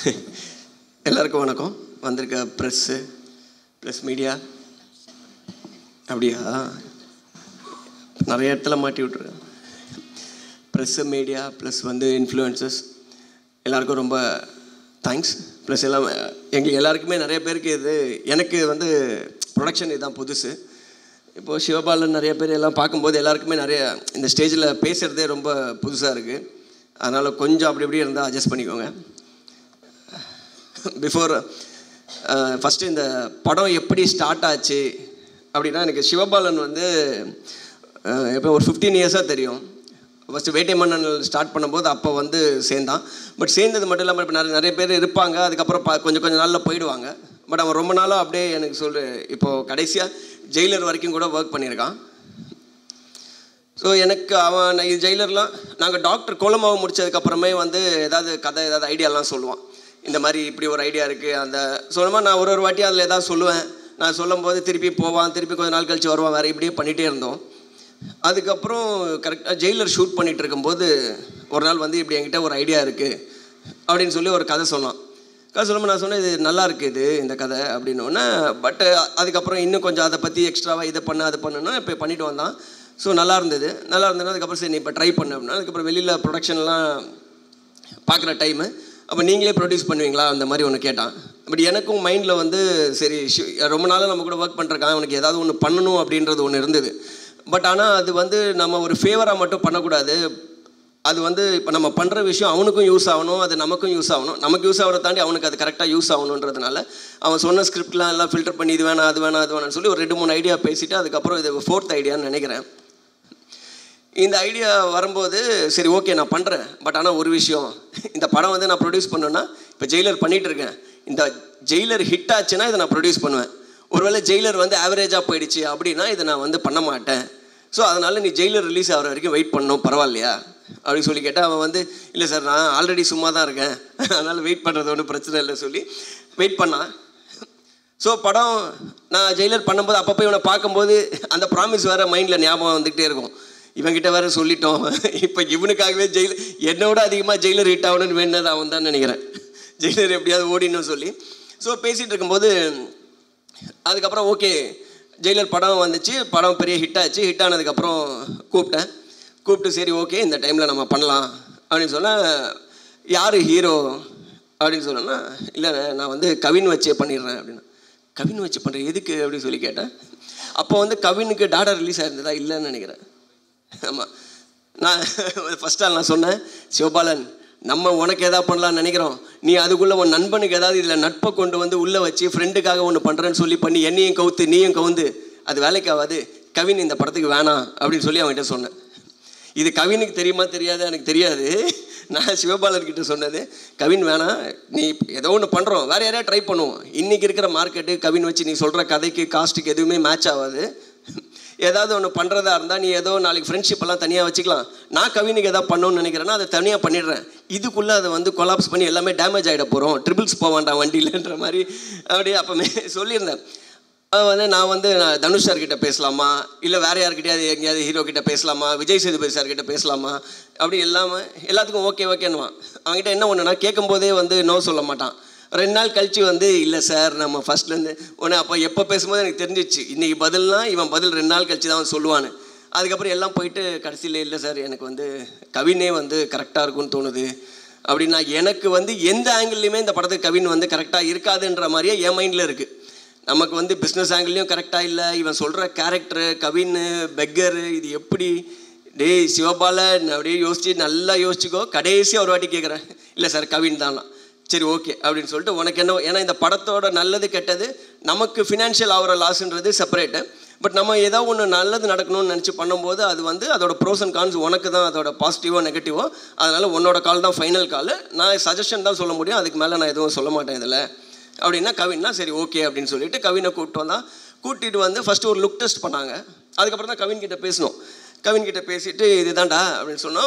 எல்லாருக்கும் வணக்கம் வந்திருக்க ப்ரெஸ்ஸு ப்ளஸ் மீடியா அப்படியா நிறைய இடத்துல மாட்டி விட்ருக்கேன் ப்ரெஸ்ஸு மீடியா ப்ளஸ் வந்து இன்ஃப்ளூயன்சஸ் எல்லாருக்கும் ரொம்ப தேங்க்ஸ் ப்ளஸ் எல்லாம் எங்களுக்கு எல்லாருக்குமே நிறைய பேருக்கு இது எனக்கு வந்து ப்ரொடக்ஷன் இதுதான் புதுசு இப்போது சிவபாலன் நிறைய பேர் எல்லாம் பார்க்கும்போது எல்லாருக்குமே நிறைய இந்த ஸ்டேஜில் பேசுகிறதே ரொம்ப புதுசாக இருக்குது அதனால் கொஞ்சம் அப்படி இப்படி இருந்தால் அட்ஜஸ்ட் பண்ணிக்கோங்க பிஃபோர் ஃபஸ்ட்டு இந்த படம் எப்படி ஸ்டார்ட் ஆச்சு அப்படின்னா எனக்கு சிவபாலன் வந்து அஹ், எப்போ ஒரு ஃபிஃப்டீன் இயர்ஸாக தெரியும் ஃபஸ்ட்டு வேட்டை மன்னன் ஸ்டார்ட் பண்ணும்போது அப்போ வந்து சேர்ந்தான் பட் சேர்ந்தது மட்டும் இல்லாமல் இப்போ நிறைய நிறைய பேர் இருப்பாங்க அதுக்கப்புறம் பா கொஞ்சம் கொஞ்சம் நாளில் போயிடுவாங்க பட் அவன் ரொம்ப நாளாக அப்படியே எனக்கு சொல்லு இப்போது கடைசியாக ஜெயிலர் வரைக்கும் கூட ஒர்க் பண்ணியிருக்கான் ஸோ எனக்கு அவன் நான் இது ஜெயிலர்லாம் நாங்கள் டாக்டர் கோலமாவை முடிச்சதுக்கப்புறமே வந்து ஏதாவது கதை ஏதாவது ஐடியாலாம் சொல்லுவான் இந்த மாதிரி இப்படி ஒரு ஐடியா இருக்குது அந்த சொன்னமா நான் ஒரு ஒரு வாட்டி அதில் ஏதாவது சொல்லுவேன் நான் சொல்லும்போது திருப்பி போவான் திருப்பி கொஞ்ச நாள் கழிச்சு வருவான் வேறு இப்படியே பண்ணிகிட்டே இருந்தோம் அதுக்கப்புறம் கரெக்டாக ஜெயிலர் ஷூட் பண்ணிகிட்டு இருக்கும்போது ஒரு நாள் வந்து இப்படி என்கிட்ட ஒரு ஐடியா இருக்குது அப்படின்னு சொல்லி ஒரு கதை சொன்னான் கதை சொல்லும்போது நான் சொன்னேன் இது நல்லா இருக்குது இது இந்த கதை அப்படின்னோடனே பட் அதுக்கப்புறம் இன்னும் கொஞ்சம் அதை பற்றி எக்ஸ்ட்ராவாக இதை பண்ண அதை பண்ணுன்னா இப்போ பண்ணிட்டு வந்தான் ஸோ நல்லா இருந்தது நல்லா இருந்ததுன்னா அதுக்கப்புறம் சரி நீ இப்போ ட்ரை பண்ண அப்படின்னா அதுக்கப்புறம் வெளியில் ப்ரொடக்ஷன்லாம் பார்க்குற டைமு அப்போ நீங்களே ப்ரொடியூஸ் பண்ணுவீங்களா அந்த மாதிரி ஒன்று கேட்டான் பட் எனக்கும் மைண்டில் வந்து சரி ஷி- ரொம்ப நாளாக நம்ம கூட ஒர்க் பண்ணுறக்கான் அவனுக்கு ஏதாவது ஒன்று பண்ணணும் அப்படின்றது ஒன்று இருந்தது பட் ஆனால் அது வந்து நம்ம ஒரு ஃபேவராக மட்டும் பண்ணக்கூடாது அது வந்து இப்போ நம்ம பண்ணுற விஷயம் அவனுக்கும் யூஸ் ஆகணும் அது நமக்கும் யூஸ் ஆகணும் நமக்கு யூஸ் ஆகிறத தாண்டி அவனுக்கு அது கரெக்டாக யூஸ் ஆகணுன்றதுனால அவன் சொன்ன ஸ்கிரிப்ட்லாம் எல்லாம் ஃபில்டர் பண்ணி இது வேணாம் அது வேணாம் அது வேணாம்னு சொல்லி ஒரு ரெண்டு மூணு ஐடியா பேசிட்டு அதுக்கப்புறம் இது ஃபோர்த் ஐடியான்னு நினைக்கிறேன் இந்த ஐடியா வரும்போது சரி ஓகே நான் பண்ணுறேன் பட் ஆனால் ஒரு விஷயம் இந்த படம் வந்து நான் ப்ரொடியூஸ் பண்ணேன்னா இப்போ ஜெயிலர் பண்ணிட்டு இருக்கேன் இந்த ஜெயிலர் ஹிட் ஆச்சுன்னா இதை நான் ப்ரொடியூஸ் பண்ணுவேன் ஒருவேளை ஜெயிலர் வந்து ஆவரேஜாக போயிடுச்சு அப்படின்னா இதை நான் வந்து பண்ண மாட்டேன் ஸோ அதனால் நீ ஜெயிலர் ரிலீஸ் ஆகிற வரைக்கும் வெயிட் பண்ணணும் பரவாயில்லையா அப்படின்னு சொல்லி கேட்டால் அவன் வந்து இல்லை சார் நான் ஆல்ரெடி சும்மா தான் இருக்கேன் அதனால் வெயிட் பண்ணுறது ஒன்றும் பிரச்சனை இல்லை சொல்லி வெயிட் பண்ணான் ஸோ படம் நான் ஜெயிலர் பண்ணும்போது அப்பப்போ இவனை பார்க்கும்போது அந்த ப்ராமிஸ் வேறு மைண்டில் ஞாபகம் வந்துக்கிட்டே இருக்கும் இவன்கிட்ட வேற சொல்லிட்டோம் இப்போ இவனுக்காகவே ஜெயில் என்னோட அதிகமாக ஜெயிலர் ஹிட் ஆகணும்னு வேணுனது அவன் தான் நினைக்கிறேன் ஜெயிலர் எப்படியாவது ஓடிடணும் சொல்லி ஸோ பேசிகிட்டு இருக்கும்போது அதுக்கப்புறம் ஓகே ஜெயிலர் படம் வந்துச்சு படம் பெரிய ஹிட் ஆச்சு ஹிட் ஆனதுக்கப்புறம் கூப்பிட்டேன் கூப்பிட்டு சரி ஓகே இந்த டைமில் நம்ம பண்ணலாம் அப்படின்னு சொன்னால் யார் ஹீரோ அப்படின்னு சொன்னேன்னா இல்லை நான் வந்து கவின் வச்சே பண்ணிடுறேன் அப்படின்னா கவின் வச்சு பண்ணுறேன் எதுக்கு அப்படின்னு சொல்லி கேட்டேன் அப்போ வந்து கவினுக்கு டாடா ரிலீஸ் ஆயிருந்ததா இல்லைன்னு நினைக்கிறேன் ஆமாம் நான் ஃபஸ்ட் ஆள் நான் சொன்னேன் சிவபாலன் நம்ம உனக்கு எதாவது பண்ணலாம்னு நினைக்கிறோம் நீ அதுக்குள்ளே உன் நண்பனுக்கு ஏதாவது இதில் நட்பை கொண்டு வந்து உள்ளே வச்சு ஃப்ரெண்டுக்காக ஒன்று பண்ணுறேன்னு சொல்லி பண்ணி என்னையும் கவுத்து நீயும் கவுந்து அது வேலைக்கு ஆகாது கவின் இந்த படத்துக்கு வேணாம் அப்படின்னு சொல்லி அவன்கிட்ட சொன்னேன் இது கவினுக்கு தெரியுமா தெரியாது எனக்கு தெரியாது நான் சிவபாலன் கிட்ட சொன்னது கவின் வேணாம் நீ ஏதோ ஒன்று பண்ணுறோம் வேறு யாரையா ட்ரை பண்ணுவோம் இன்றைக்கி இருக்கிற மார்க்கெட்டு கவின் வச்சு நீ சொல்கிற கதைக்கு காஸ்ட்டுக்கு எதுவுமே மேட்ச் ஆகாது ஏதாவது ஒன்று பண்ணுறதா இருந்தால் நீ ஏதோ நாளைக்கு ஃப்ரெண்ட்ஷிப் எல்லாம் தனியாக வச்சுக்கலாம் நான் கவினுக்கு எதாவது பண்ணணும்னு நினைக்கிறேன்னா அதை தனியாக பண்ணிடுறேன் இதுக்குள்ளே அதை வந்து கொலாப்ஸ் பண்ணி எல்லாமே டேமேஜ் ஆகிட போகிறோம் ட்ரிபிள்ஸ் போக வேண்டாம் வண்டியிலன்ற மாதிரி அப்படியே அப்போமே சொல்லியிருந்தேன் அது வந்து நான் வந்து நான் தனுஷ் சார் கிட்ட பேசலாமா இல்லை வேற யார்கிட்டயாவது எங்கேயாவது ஹீரோ கிட்ட பேசலாமா விஜய் சேதுபதி சார் கிட்ட பேசலாமா அப்படி இல்லாமல் எல்லாத்துக்கும் ஓகே ஓகேன்னுவான் அவன்கிட்ட என்ன ஒன்றுனா கேட்கும்போதே வந்து நோ சொல்ல மாட்டான் ரெண்டு நாள் கழிச்சு வந்து இல்லை சார் நம்ம ஃபர்ஸ்ட்லேருந்து உடனே அப்போ எப்போ பேசும்போது எனக்கு தெரிஞ்சிச்சு இன்றைக்கி பதில்னா இவன் பதில் ரெண்டு நாள் கழிச்சு தான் அவன் சொல்லுவான்னு அதுக்கப்புறம் எல்லாம் போயிட்டு கடைசியில் இல்லை சார் எனக்கு வந்து கவினே வந்து கரெக்டாக இருக்கும்னு தோணுது அப்படின்னா எனக்கு வந்து எந்த ஆங்கிள்லையுமே இந்த படத்துக்கு கவின் வந்து கரெக்டாக இருக்காதுன்ற மாதிரியே என் மைண்டில் இருக்குது நமக்கு வந்து பிஸ்னஸ் ஆங்கிள்லையும் கரெக்டாக இல்லை இவன் சொல்கிற கேரக்டரு கவின் பெக்கரு இது எப்படி டேய் சிவபாலன் அப்படியே யோசிச்சு நல்லா யோசிச்சுக்கோ கடைசியாக ஒரு வாட்டி கேட்குறேன் இல்லை சார் கவின் தானா சரி ஓகே அப்படின்னு சொல்லிட்டு உனக்கு என்ன ஏன்னா இந்த படத்தோட நல்லது கெட்டது நமக்கு ஃபினான்ஷியல் ஆகிற லாஸ்ன்றது செப்பரேட்டு பட் நம்ம ஏதோ ஒன்று நல்லது நடக்கணும்னு நினச்சி பண்ணும்போது அது வந்து அதோட ப்ரோஸ் அண்ட் கான்ஸ் உனக்கு தான் அதோட பாசிட்டிவோ நெகட்டிவோ அதனால் உன்னோட கால் தான் ஃபைனல் கால் நான் சஜஷன் தான் சொல்ல முடியும் அதுக்கு மேலே நான் எதுவும் சொல்ல மாட்டேன் இதில் அப்படின்னா கவின்னா சரி ஓகே அப்படின்னு சொல்லிட்டு கவினை கூப்பிட்டு வந்தான் கூட்டிகிட்டு வந்து ஃபஸ்ட்டு ஒரு லுக் டெஸ்ட் பண்ணாங்க அதுக்கப்புறம் தான் கவின் கிட்ட பேசணும் கவின் கிட்ட பேசிட்டு இதுதான்டா அப்படின்னு சொன்னோம்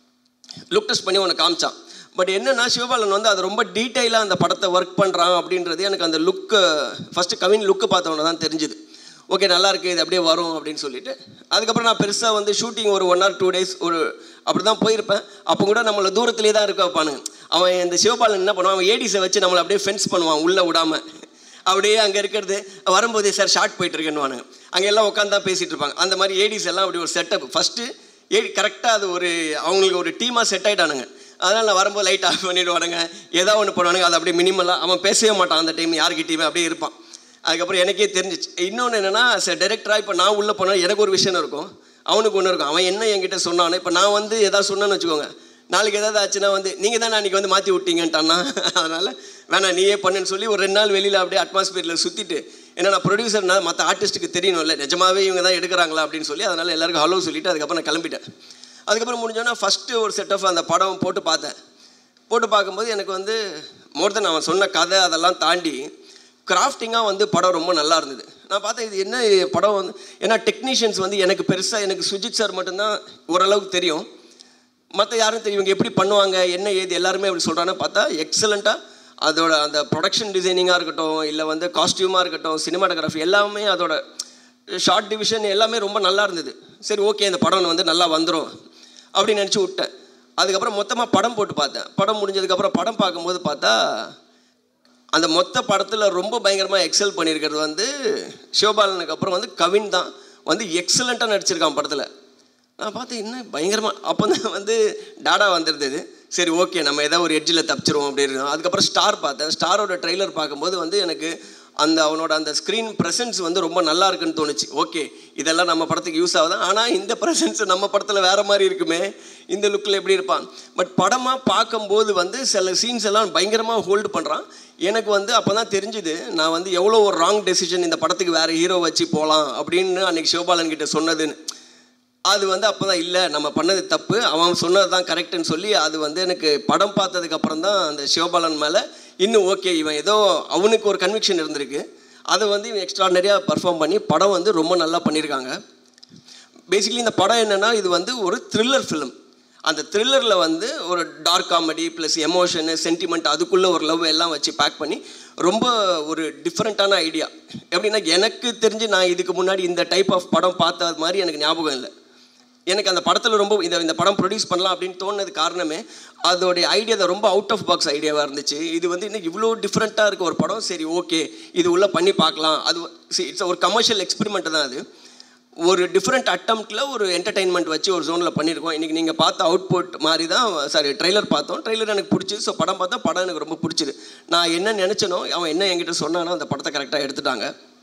லுக் டெஸ்ட் பண்ணி உனக்கு காமிச்சான் பட் என்னன்னா சிவபாலன் வந்து அது ரொம்ப டீட்டெயிலாக அந்த படத்தை ஒர்க் பண்ணுறான் அப்படின்றது எனக்கு அந்த லுக்கு ஃபஸ்ட்டு கவின் லுக்கு பார்த்தவொன்னே தான் தெரிஞ்சுது ஓகே நல்லா இருக்கு இது அப்படியே வரும் அப்படின்னு சொல்லிட்டு அதுக்கப்புறம் நான் பெருசாக வந்து ஷூட்டிங் ஒரு ஒன் ஆர் டூ டேஸ் ஒரு அப்படி தான் போயிருப்பேன் அப்போ கூட நம்மளை தூரத்துலேயே தான் இருக்க வைப்பானுங்க அவன் இந்த சிவபாலன் என்ன பண்ணுவான் அவன் ஏடிஸை வச்சு நம்மளை அப்படியே ஃபென்ஸ் பண்ணுவான் உள்ளே விடாமல் அப்படியே அங்கே இருக்கிறது வரும்போதே சார் ஷார்ட் போயிட்டு இருக்கேன்னு அங்கே எல்லாம் உட்காந்து தான் பேசிகிட்டு இருப்பாங்க அந்த மாதிரி ஏடிஸ் எல்லாம் அப்படி ஒரு செட்டப் ஃபஸ்ட்டு ஏடி கரெக்டாக அது ஒரு அவங்களுக்கு ஒரு டீமாக செட் ஆகிட்டானுங்க அதனால் நான் வரும்போது லைட் ஆஃப் பண்ணிடுவானுங்க ஏதோ ஒன்று பண்ணுவானுங்க அது அப்படியே மினிமலாக அவன் பேசவே மாட்டான் அந்த டைம் யார்கிட்டயுமே அப்படியே இருப்பான் அதுக்கப்புறம் எனக்கே தெரிஞ்சிச்சு இன்னொன்று என்னென்னா சார் டேரக்டராக இப்போ நான் உள்ளே போனால் எனக்கு ஒரு விஷயம் இருக்கும் அவனுக்கு ஒன்று இருக்கும் அவன் என்ன என்கிட்ட சொன்னானோ இப்போ நான் வந்து எதாவது சொன்னேன்னு வச்சுக்கோங்க நாளைக்கு ஏதாவது ஆச்சுன்னா வந்து நீங்கள் தான் அன்றைக்கி வந்து மாற்றி விட்டீங்கன்ட்டான்னா அதனால் வேணாம் நீயே பண்ணுன்னு சொல்லி ஒரு ரெண்டு நாள் வெளியில் அப்படியே அட்மாஸ்பியரில் சுற்றிட்டு ஏன்னா நான் ப்ரொடியூசர்னா மற்ற ஆர்டிஸ்ட்டுக்கு தெரியணும்ல நிஜமாவே இவங்க தான் எடுக்கிறாங்களா அப்படின்னு சொல்லி அதனால் எல்லாருக்கும் ஹலோ சொல்லிவிட்டு அதுக்கப்புறம் நான் கிளம்பிட்டேன் அதுக்கப்புறம் முடிஞ்சோன்னா ஃபஸ்ட்டு ஒரு செட் ஆஃப் அந்த படம் போட்டு பார்த்தேன் போட்டு பார்க்கும்போது எனக்கு வந்து மோர் தென் அவன் சொன்ன கதை அதெல்லாம் தாண்டி கிராஃப்டிங்காக வந்து படம் ரொம்ப நல்லா இருந்தது நான் பார்த்தேன் இது என்ன படம் வந்து ஏன்னா டெக்னீஷியன்ஸ் வந்து எனக்கு பெருசாக எனக்கு சுஜித் சார் மட்டும்தான் ஓரளவுக்கு தெரியும் மற்ற யாரும் தெரியும் இவங்க எப்படி பண்ணுவாங்க என்ன ஏது எல்லாருமே அப்படி சொல்கிறான்னு பார்த்தா எக்ஸலண்ட்டாக அதோட அந்த ப்ரொடக்ஷன் டிசைனிங்காக இருக்கட்டும் இல்லை வந்து காஸ்டியூமாக இருக்கட்டும் சினிமாட்டோகிராஃபி எல்லாமே அதோட ஷார்ட் டிவிஷன் எல்லாமே ரொம்ப நல்லா இருந்தது சரி ஓகே இந்த படம் வந்து நல்லா வந்துடும் அப்படின்னு நினச்சி விட்டேன் அதுக்கப்புறம் மொத்தமாக படம் போட்டு பார்த்தேன் படம் முடிஞ்சதுக்கப்புறம் படம் பார்க்கும்போது பார்த்தா அந்த மொத்த படத்தில் ரொம்ப பயங்கரமாக எக்ஸல் பண்ணியிருக்கிறது வந்து சிவபாலனுக்கு அப்புறம் வந்து கவின் தான் வந்து எக்ஸலண்ட்டாக நடிச்சிருக்கான் படத்தில் நான் பார்த்தேன் என்ன பயங்கரமாக அப்போ தான் வந்து டாடா வந்திருந்தது சரி ஓகே நம்ம ஏதாவது ஒரு எட்ஜில் தப்பிச்சிருவோம் அப்படின்னு அதுக்கப்புறம் ஸ்டார் பார்த்தேன் ஸ்டாரோட ட்ரெய்லர் பார்க்கும்போது வந்து எனக்கு அந்த அவனோட அந்த ஸ்க்ரீன் ப்ரெசன்ஸ் வந்து ரொம்ப நல்லா இருக்குன்னு தோணுச்சு ஓகே இதெல்லாம் நம்ம படத்துக்கு யூஸ் ஆகுது ஆனால் இந்த ப்ரெசன்ஸ் நம்ம படத்தில் வேறு மாதிரி இருக்குமே இந்த லுக்கில் எப்படி இருப்பான் பட் படமாக பார்க்கும்போது வந்து சில சீன்ஸ் எல்லாம் பயங்கரமாக ஹோல்டு பண்ணுறான் எனக்கு வந்து அப்போ தான் தெரிஞ்சுது நான் வந்து எவ்வளோ ஒரு ராங் டெசிஷன் இந்த படத்துக்கு வேறு ஹீரோ வச்சு போகலாம் அப்படின்னு அன்றைக்கி சிவபாலன் கிட்ட சொன்னதுன்னு அது வந்து அப்போ தான் இல்லை நம்ம பண்ணது தப்பு அவன் சொன்னது தான் கரெக்டுன்னு சொல்லி அது வந்து எனக்கு படம் பார்த்ததுக்கு அப்புறம் தான் அந்த சிவபாலன் மேலே இன்னும் ஓகே இவன் ஏதோ அவனுக்கு ஒரு கன்விக்ஷன் இருந்திருக்கு அதை வந்து இவன் எக்ஸ்ட்ராடனரியாக பர்ஃபார்ம் பண்ணி படம் வந்து ரொம்ப நல்லா பண்ணியிருக்காங்க பேசிக்கலி இந்த படம் என்னென்னா இது வந்து ஒரு த்ரில்லர் ஃபிலிம் அந்த த்ரில்லரில் வந்து ஒரு dark comedy plus emotion sentiment அதுக்குள்ளே ஒரு லவ் எல்லாம் வச்சு பேக் பண்ணி ரொம்ப ஒரு டிஃப்ரெண்ட்டான ஐடியா எப்படின்னா எனக்கு தெரிஞ்சு நான் இதுக்கு முன்னாடி இந்த டைப் ஆஃப் படம் பார்த்த மாதிரி எனக்கு ஞாபகம் இல்லை எனக்கு அந்த படத்தில் ரொம்ப இந்த இந்த படம் ப்ரொடியூஸ் பண்ணலாம் அப்படின்னு தோணுனது காரணமே அதோடைய ஐடியா ரொம்ப அவுட் ஆஃப் பாக்ஸ் ஐடியாவாக இருந்துச்சு இது வந்து இன்னும் இவ்வளோ டிஃப்ரெண்ட்டாக இருக்க ஒரு படம் சரி ஓகே இது உள்ளே பண்ணி பார்க்கலாம் அது இட்ஸ் ஒரு கமர்ஷியல் எக்ஸ்பெரிமெண்ட் தான் அது ஒரு டிஃப்ரெண்ட் அட்டம்ப்டில் ஒரு என்டர்டெயின்மெண்ட் வச்சு ஒரு ஜோனில் பண்ணியிருக்கோம் இன்றைக்கி நீங்கள் பார்த்த அவுட்புட் மாதிரி தான் சாரி ட்ரெய்லர் பார்த்தோம் ட்ரெய்லர் எனக்கு பிடிச்சிது ஸோ படம் பார்த்தா படம் எனக்கு ரொம்ப பிடிச்சிது நான் என்ன நினச்சனோ அவன் என்ன என்கிட்ட சொன்னானோ அந்த படத்தை கரெக்டாக எடுத்துட்டாங்க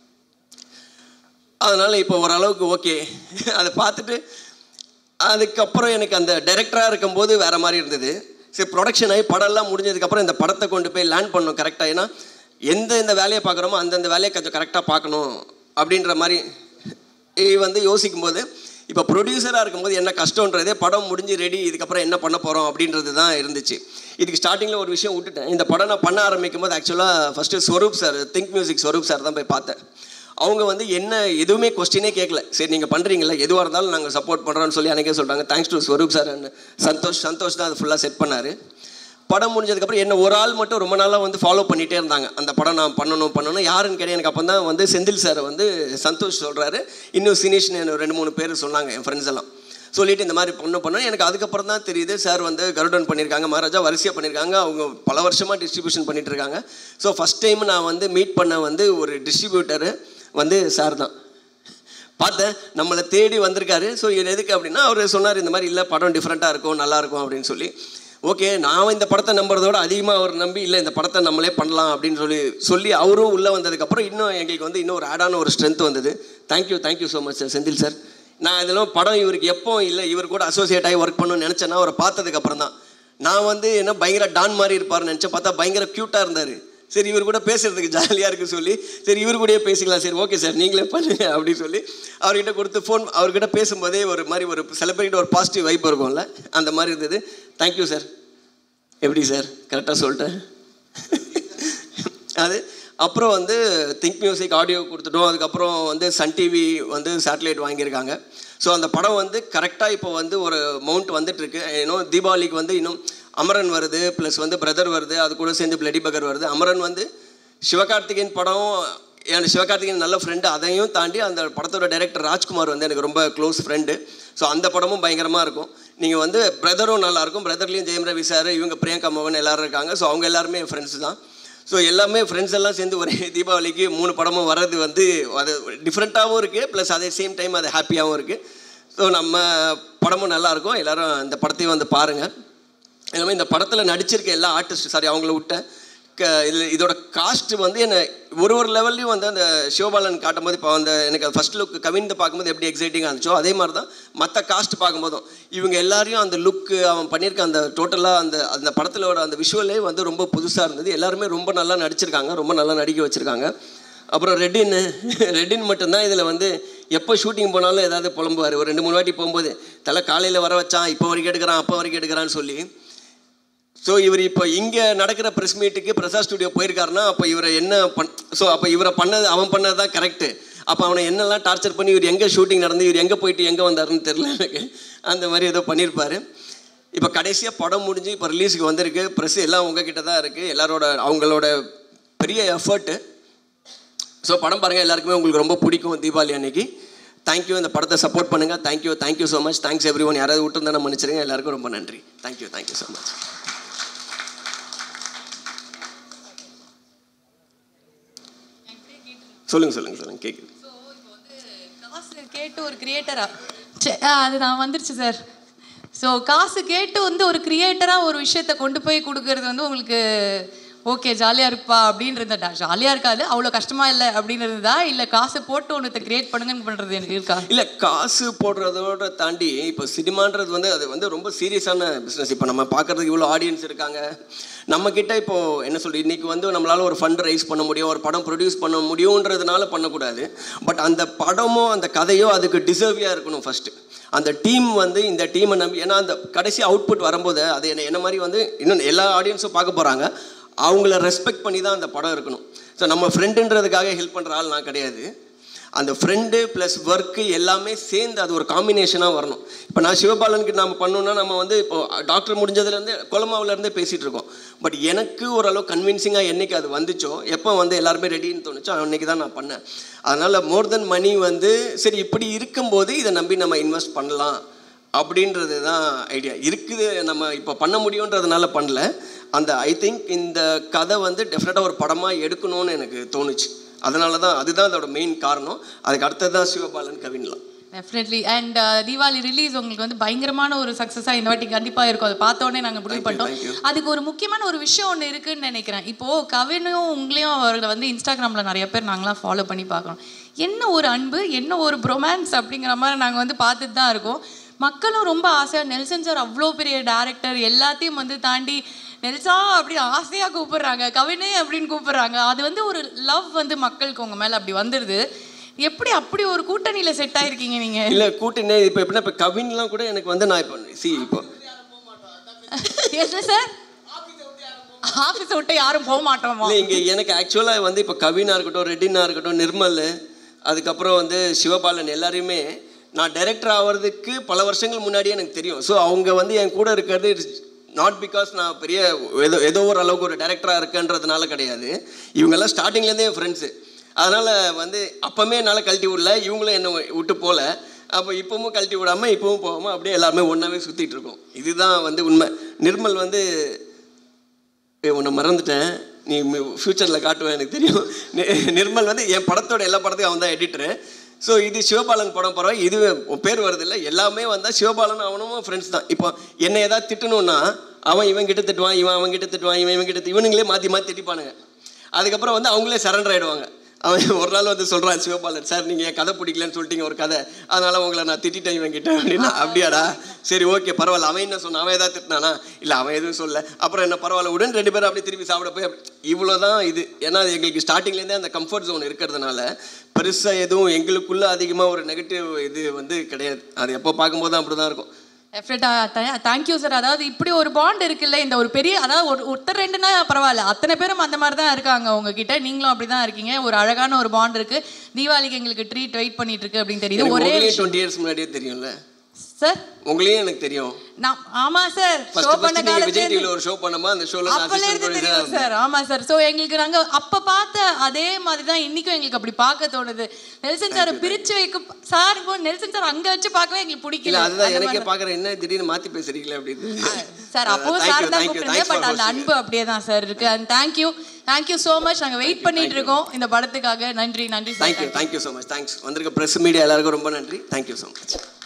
அதனால் இப்போ ஓரளவுக்கு ஓகே அதை பார்த்துட்டு அதுக்கப்புறம் எனக்கு அந்த டைரக்டராக இருக்கும்போது வேறு மாதிரி இருந்தது சரி ப்ரொடக்ஷன் ஆகி படம்லாம் முடிஞ்சதுக்கப்புறம் இந்த படத்தை கொண்டு போய் லேண்ட் பண்ணணும் கரெக்டாக ஏன்னா எந்த இந்த வேலையை பார்க்குறோமோ அந்தந்த வேலையை கொஞ்சம் கரெக்டாக பார்க்கணும் அப்படின்ற மாதிரி வந்து யோசிக்கும் போது இப்போ ப்ரொடியூசராக இருக்கும்போது என்ன கஷ்டன்றதே படம் முடிஞ்சு ரெடி இதுக்கப்புறம் என்ன பண்ண போகிறோம் அப்படின்றது தான் இருந்துச்சு இதுக்கு ஸ்டார்டிங்கில் ஒரு விஷயம் விட்டுட்டேன் இந்த படம் நான் பண்ண ஆரம்பிக்கும் போது ஆக்சுவலாக first Swaroop sir think music Swaroop sir தான் போய் பார்த்தேன் அவங்க வந்து என்ன எதுவுமே கொஸ்டினே கேட்கல சரி நீங்கள் பண்ணுறீங்களா எதுவாக இருந்தாலும் நாங்கள் சப்போர்ட் பண்ணுறோன்னு சொல்லி அன்றைக்கே சொல்கிறாங்க thanks to Swaroop sir and Santhosh Santhosh தான் அது ஃபுல்லாக செட் பண்ணார் படம் முடிஞ்சதுக்கப்புறம் என்ன ஒரு ஆள் மட்டும் ரொம்ப நாளாக வந்து ஃபாலோ பண்ணிகிட்டே இருந்தாங்க அந்த படம் நான் பண்ணணும் பண்ணணும் யாருன்னு கேட்டேன் எனக்கு அப்போ தான் வந்து செந்தில் சார் வந்து சந்தோஷ் சொல்கிறாரு இன்னும் சினிஷ்னு ரெண்டு மூணு பேர் சொன்னாங்க என் ஃப்ரெண்ட்ஸ் எல்லாம் சொல்லிட்டு இந்த மாதிரி பொண்ணு பண்ணோம் எனக்கு அதுக்கப்புறம் தான் தெரியுது சார் வந்து கருடன் பண்ணியிருக்காங்க மகாராஜா வரிசையாக பண்ணியிருக்காங்க அவங்க பல வருஷமாக டிஸ்ட்ரிபியூஷன் பண்ணிட்டு இருக்காங்க ஸோ ஃபஸ்ட் டைம் நான் வந்து மீட் பண்ண வந்து ஒரு டிஸ்ட்ரிபியூட்டரு வந்து சார் தான் பார்த்தேன் நம்மளை தேடி வந்திருக்காரு ஸோ இது எதுக்கு அப்படின்னா அவர் சொன்னார் இந்த மாதிரி இல்லை படம் டிஃப்ரெண்ட்டாக இருக்கும் நல்லாயிருக்கும் அப்படின்னு சொல்லி ஓகே நான் இந்த படத்தை நம்புறதோட அதிகமாக அவர் நம்பி இல்லை இந்த படத்தை நம்மளே பண்ணலாம் அப்படின்னு சொல்லி சொல்லி அவரும் உள்ளே வந்ததுக்கப்புறம் இன்னும் எங்களுக்கு வந்து இன்னும் ஒரு ஆடான ஒரு ஸ்ட்ரென்த் வந்தது thank you thank you so much sir Senthil sir நான் இதெல்லாம் படம் இவருக்கு எப்போ இல்லை இவர் கூட அசோசியேட் ஆகி ஒர்க் பண்ணணும்னு நினச்சேன்னா அவரை பார்த்ததுக்கப்புறம் தான் நான் வந்து என்ன பயங்கர டான் மாதிரி இருப்பார்னு நினச்சேன் பார்த்தா பயங்கர க்யூட்டாக இருந்தார் சரி இவர் கூட பேசுறதுக்கு ஜாலியாக இருக்குது சொல்லி சரி இவர் கூடயே பேசிக்கலாம் சரி ஓகே சார் நீங்களே பண்ணுங்க அப்படின்னு சொல்லி அவர்கிட்ட கொடுத்து ஃபோன் அவர்கிட்ட பேசும்போதே ஒரு மாதிரி ஒரு செலிப்ரேட் ஒரு பாசிட்டிவ் வைப் இருக்கும்ல அந்த மாதிரி இருந்தது தேங்க்யூ சார் எப்படி சார் கரெக்டாக சொல்லிட்டேன் அது அப்புறம் வந்து திங்க் மியூசிக் ஆடியோ கொடுத்துட்டோம் அதுக்கப்புறம் வந்து சன் டிவி வந்து சேட்டலைட் வாங்கியிருக்காங்க ஸோ அந்த படம் வந்து கரெக்டாக இப்போ வந்து ஒரு மவுண்ட் வந்துட்டுருக்கு இன்னும் தீபாவளிக்கு வந்து இன்னும் அமரன் வருது ப்ளஸ் வந்து பிரதர் வருது அது கூட சேர்ந்து பிளடி பகர் வருது அமரன் வந்து சிவகார்த்திகேயன் படம் என் சிவகார்த்திகேயன் நல்ல ஃப்ரெண்டு அதையும் தாண்டி அந்த படத்தோட டைரக்டர் ராஜ்குமார் வந்து எனக்கு ரொம்ப க்ளோஸ் ஃப்ரெண்டு ஸோ அந்த படமும் பயங்கரமாக இருக்கும் நீங்கள் வந்து பிரதரும் நல்லாயிருக்கும் பிரதர்லேயும் ஜெயம் ரவி சார் இவங்க பிரியங்கா மோகன் எல்லாரும் இருக்காங்க ஸோ அவங்க எல்லாருமே என் ஃப்ரெண்ட்ஸ் தான் ஸோ எல்லாமே ஃப்ரெண்ட்ஸ் எல்லாம் சேர்ந்து ஒரே தீபாவளிக்கு மூணு படமும் வர்றது வந்து அது டிஃப்ரெண்ட்டாகவும் இருக்குது ப்ளஸ் அதே சேம் டைம் அது ஹாப்பியாகவும் இருக்குது ஸோ நம்ம படமும் நல்லாயிருக்கும் எல்லாரும் இந்த படத்தையும் வந்து பாருங்கள் எல்லாமே இந்த படத்தில் நடிச்சிருக்க எல்லா ஆர்டிஸ்ட் சாரி அவங்கள விட்டேன் க இதில் இதோட காஸ்ட் வந்து என்ன ஒரு ஒரு லெவல்லையும் வந்து அந்த சிவபாலன் காட்டும்போது இப்போ அந்த எனக்கு ஃபர்ஸ்ட் லுக் கவிந்த பார்க்கும்போது எப்படி எக்ஸைட்டிங்காக இருந்துச்சோ அதே மாதிரி தான் மற்ற காஸ்ட் பார்க்கும்போதும் இவங்க எல்லாரையும் அந்த லுக்கு அவன் பண்ணியிருக்க அந்த டோட்டலாக அந்த அந்த படத்திலோட அந்த விஷுவலே வந்து ரொம்ப புதுசாக இருந்தது எல்லாருமே ரொம்ப நல்லா நடிச்சிருக்காங்க ரொம்ப நல்லா நடிக்க வச்சுருக்காங்க அப்புறம் ரெட்டின் ரெட்டின் மட்டும்தான் இதில் வந்து எப்போ ஷூட்டிங் போனாலும் ஏதாவது புலம்புவார் ஒரு ரெண்டு மூணு வாட்டி போகும்போது தலை காலையில் வர வச்சான் இப்போ வரைக்கும் எடுக்கிறான் அப்போ வரைக்கும் எடுக்கிறான்னு சொல்லி ஸோ இவர் இப்போ இங்கே நடக்கிற ப்ரெஸ் மீட்டுக்கு பிரசாத் ஸ்டுடியோ போயிருக்காருன்னா அப்போ இவரை என்ன பண் ஸோ அப்போ இவரை பண்ணது அவன் பண்ணது தான் கரெக்டு அப்போ அவனை என்னெல்லாம் டார்ச்சர் பண்ணி இவர் எங்கே ஷூட்டிங் நடந்து இவர் எங்கே போயிட்டு எங்கே வந்தாருன்னு தெரில எனக்கு அந்த மாதிரி ஏதோ பண்ணியிருப்பாரு இப்போ கடைசியாக படம் முடிஞ்சு இப்போ ரிலீஸுக்கு வந்திருக்கு ப்ரெஸ் எல்லாம் உங்ககிட்ட தான் இருக்குது எல்லாரோட அவங்களோட பெரிய எஃபர்ட்டு ஸோ படம் பாருங்கள் எல்லாருக்குமே உங்களுக்கு ரொம்ப பிடிக்கும் தீபாவளி அன்னைக்கு தேங்க்யூ இந்த படத்தை சப்போர்ட் பண்ணுங்கள் thank you thank you so much thanks everyone யாராவது விட்டுருந்தா மன்னிச்சிருங்க எல்லாருக்கும் ரொம்ப நன்றி தேங்க்யூ தேங்க்யூ ஸோ மச் சொல்லுங்க சொல்லுங்க சொல்லுங்க கேட்குது காசு கேட்டு ஒரு கிரியேட்டரா அது நான் வந்துருச்சு சார் ஸோ காசு கேட்டு வந்து ஒரு கிரியேட்டராக ஒரு விஷயத்த கொண்டு போய் கொடுக்கறது வந்து உங்களுக்கு ஓகே ஜாலியாக இருப்பா அப்படின்றது ஜாலியாக இருக்காது அவ்வளோ கஷ்டமா இல்லை அப்படின்றது தான் இல்லை காசு போட்டு ஒன்றத்தை கிரியேட் பண்ணுங்கன்னு பண்ணுறது எனக்கு இருக்கா இல்லை காசு போடுறதோட தாண்டி இப்போ சினிமான்றது வந்து அது வந்து ரொம்ப சீரியஸான பிஸ்னஸ் இப்போ நம்ம பார்க்குறதுக்கு இவ்வளோ ஆடியன்ஸ் இருக்காங்க நம்மக்கிட்ட இப்போது என்ன சொல்றது இன்றைக்கி வந்து நம்மளால் ஒரு ஃபண்ட் ரைஸ் பண்ண முடியும் ஒரு படம் ப்ரொடியூஸ் பண்ண முடியுன்றதுனால பண்ணக்கூடாது பட் அந்த படமோ அந்த கதையோ அதுக்கு டிசர்வியாக இருக்கணும் ஃபஸ்ட்டு அந்த டீம் வந்து இந்த டீமை நம்பி ஏன்னா அந்த கடைசி அவுட்புட் வரும்போது அது என்ன என்ன மாதிரி வந்து இன்னும் எல்லா ஆடியன்ஸும் பார்க்க போகிறாங்க அவங்கள ரெஸ்பெக்ட் பண்ணி தான் அந்த படம் இருக்கணும் ஸோ நம்ம ஃப்ரெண்டுன்றதுக்காக ஹெல்ப் பண்ணுற ஆள் நான் கிடையாது அந்த ஃப்ரெண்டு ப்ளஸ் ஒர்க்கு எல்லாமே சேர்ந்து அது ஒரு காம்பினேஷனாக வரணும் இப்போ நான் சிவபாலனுக்கு நம்ம பண்ணோம்னா நம்ம வந்து இப்போ டாக்டர் முடிஞ்சதுலேருந்து கொலமாவிலேருந்தே பேசிகிட்டு இருக்கோம் பட் எனக்கு ஓரளவு கன்வின்சிங்காக என்னைக்கு அது வந்துச்சோ எப்போ வந்து எல்லாருமே ரெடின்னு தோணுச்சோ அன்னைக்கு தான் நான் பண்ணேன் அதனால் மோர் தென் மணி வந்து சரி இப்படி இருக்கும்போது இதை நம்பி நம்ம இன்வெஸ்ட் பண்ணலாம் அப்படின்றது தான் ஐடியா இருக்குது நம்ம இப்போ பண்ண முடியுன்றதுனால பண்ணல அந்த ஐ திங்க் இந்த கதை வந்து டெஃபினட்டாக ஒரு படமாக எடுக்கணும்னு எனக்கு தோணுச்சு அதனால தான் அதுதான் அதோட மெயின் காரணம் அதுக்கு அடுத்தது தான் சிவபாலன் கவின்லாம் டெஃபினெட்லி அண்ட் தீபாவளி ரிலீஸ் உங்களுக்கு வந்து பயங்கரமான ஒரு சக்ஸஸாக இந்த வாட்டி கண்டிப்பாக இருக்கும் அதை பார்த்த உடனே நாங்கள் முடிவு Thank you, பண்ணிட்டோம் thank you. அதுக்கு ஒரு முக்கியமான ஒரு விஷயம் ஒன்று இருக்குன்னு நினைக்கிறேன் இப்போது கவினும் உங்களையும் அவர்களை வந்து இன்ஸ்டாகிராமில் நிறைய பேர் நாங்களாம் ஃபாலோ பண்ணி பார்க்குறோம் என்ன ஒரு அன்பு என்ன ஒரு ப்ரொமான்ஸ் அப்படிங்கிற மாதிரி நாங்கள் வந்து பார்த்துட்டு தான் இருக்கோம் மக்களும் ரொம்ப ஆசையாக நெல்சன் சார் அவ்வளோ பெரிய டேரக்டர் எல்லாத்தையும் வந்து தாண்டி நெல்சா அப்படி ஆசையாக கூப்பிடுறாங்க கவினே அப்படின்னு கூப்பிடுறாங்க அது வந்து ஒரு லவ் வந்து மக்களுக்கு உங்கள் மேலே அப்படி வந்துடுது எப்படி அப்படி ஒரு கூட்டணியில் செட் ஆயிருக்கீங்க நீங்கள் இல்லை கூட்டினே இப்போ எப்படின்னா இப்போ கவின்லாம் கூட எனக்கு வந்து நான் இப்போ சி இப்போ என்ன சார் ஆஃபீஸ் விட்டு யாரும் போக மாட்டோமா இல்லை இங்கே எனக்கு ஆக்சுவலாக வந்து இப்போ கவினா இருக்கட்டும் ரெட்டினா இருக்கட்டும் நிர்மல் அதுக்கப்புறம் வந்து சிவபாலன் எல்லாரையுமே நான் டைரக்டர் ஆகிறதுக்கு பல வருஷங்கள் முன்னாடியே எனக்கு தெரியும் ஸோ அவங்க வந்து என் கூட இருக்கிறது நாட் பிகாஸ் நான் பெரிய ஏதோ ஏதோ ஒரு அளவுக்கு ஒரு டைரக்டராக இருக்கேன்றதுனால கிடையாது இவங்கெல்லாம் ஸ்டார்டிங்லேருந்தே என் ஃப்ரெண்ட்ஸு அதனால் வந்து அப்போமே என்னால் கழட்டி விடல இவங்களும் என்னை விட்டு போகல அப்போ இப்போவும் கழட்டி விடாமல் இப்போவும் போகாமல் அப்படியே எல்லாருமே ஒன்றாவே சுற்றிட்டு இருக்கோம் இதுதான் வந்து உண்மை நிர்மல் வந்து ஏய், உன்னை மறந்துட்டேன் நீ ஃப்யூச்சரில் காட்டுவேன் எனக்கு தெரியும் நி- நிர்மல் வந்து என் படத்தோட எல்லா படத்தையும் அவன் தான் எடிட்டரு ஸோ இது சிவபாலன் படம் பரவாயில்ல இது உன் பேர் வருது இல்லை எல்லாமே வந்தால் சிவபாலன் அவனும் ஃப்ரெண்ட்ஸ் தான் இப்போ என்னை ஏதாவது திட்டணும்னா அவன் இவன் கிட்ட திட்டுவான் இவன் அவன் கிட்ட திட்டுவான் இவன் இவன் கிட்ட திட்டு- இவனுங்களே மாற்றி மாற்றி திட்டிப்பானுங்க அதுக்கப்புறம் வந்து அவங்களே சரண்டர் ஆகிடுவாங்க அவன் ஒரு நாள் வந்து சொல்கிறான் சிவபாலன் சார் நீங்கள் என் கதை பிடிக்கலன்னு சொல்லிட்டீங்க ஒரு கதை அதனால் உங்களை நான் திட்டிட்டேன் இவன் கிட்ட அப்படின்னா அப்படியாடா சரி ஓகே பரவாயில்ல அவன் என்ன சொன்னான் அவன் ஏதாவது திட்டினானா இல்லை அவன் எதுவும் சொல்ல அப்புறம் என்ன பரவாயில்ல உடன் ரெண்டு பேரும் அப்படியே திருப்பி சாப்பிட போய் இவ்வளோ தான் இது ஏன்னா அது எங்களுக்கு ஸ்டார்டிங்லேருந்தே அந்த கம்ஃபர்ட் ஜோன் இருக்கிறதுனால பெருசாக எதுவும் எங்களுக்குள்ளே அதிகமாக ஒரு நெகட்டிவ் இது வந்து கிடையாது அது எப்போ பார்க்கும்போது தான் அப்படி தான் இருக்கும் டெஃபினட்டா தேங்க்யூ சார் அதாவது இப்படி ஒரு பாண்ட் இருக்குல்ல இந்த ஒரு பெரிய அதாவது ஒரு ஒருத்தர் ரெண்டுனா பரவாயில்ல அத்தனை பேரும் அந்த மாதிரி தான் இருக்காங்க உங்ககிட்ட நீங்களும் அப்படி தான் இருக்கீங்க ஒரு அழகான ஒரு பாண்ட் இருக்கு தீபாவளிக்கு எங்களுக்கு ட்ரீட் வெயிட் பண்ணிட்டு இருக்கு அப்படின்னு தெரியுது ஒரே டுவெண்ட்டி இயர்ஸ் முன்னாடியே தெரியும்ல சார் உங்களையும் எனக்கு தெரியும் நான் ஆமா சார் ஷோ ஃபர்ஸ்ட் பண்ண ஃபர்ஸ்ட் நீங்க விஜய் காலத்துல டிவில ஒரு ஷோ பண்ணமா அந்த ஷோல நான் அப்பல இருந்து அசிஸ்டன்ட் தெரியும் சார் ஆமா சார் சோ எங்களுக்கு நாங்க அப்ப பார்த்த அதே மாதிரி தான் இன்னைக்கும் எங்களுக்கு அப்படி பார்க்க தோணுது நெல்சன் சார் பிரிச்சு வைக்க சார் இப்போ நெல்சன் சார் அங்க வச்சு பார்க்கவே எங்களுக்கு இல்ல பிடிக்கல அதுதான் அந்த எனக்கே மாதிரி பாக்குறேன் என்ன திடீர்னு மாத்தி பேசுறீங்களே அப்படின்னு சார் அப்போ Thank சார் you, தான் thank you, கூப்பிடுங்க thanks for பட் அந்த hosting. அன்பு அப்படியே தான் சார் இருக்கு and thank you thank you so much நாங்க வெயிட் பண்ணிட்டு இருக்கோம் இந்த படத்துக்காக நன்றி நன்றி sir thank you thank you so much thanks வந்திருக்க ப்ரெஸ் மீடியா எல்லாருக்கும் ரொம்ப நன்றி தேங்க்யூ ஸோ மச்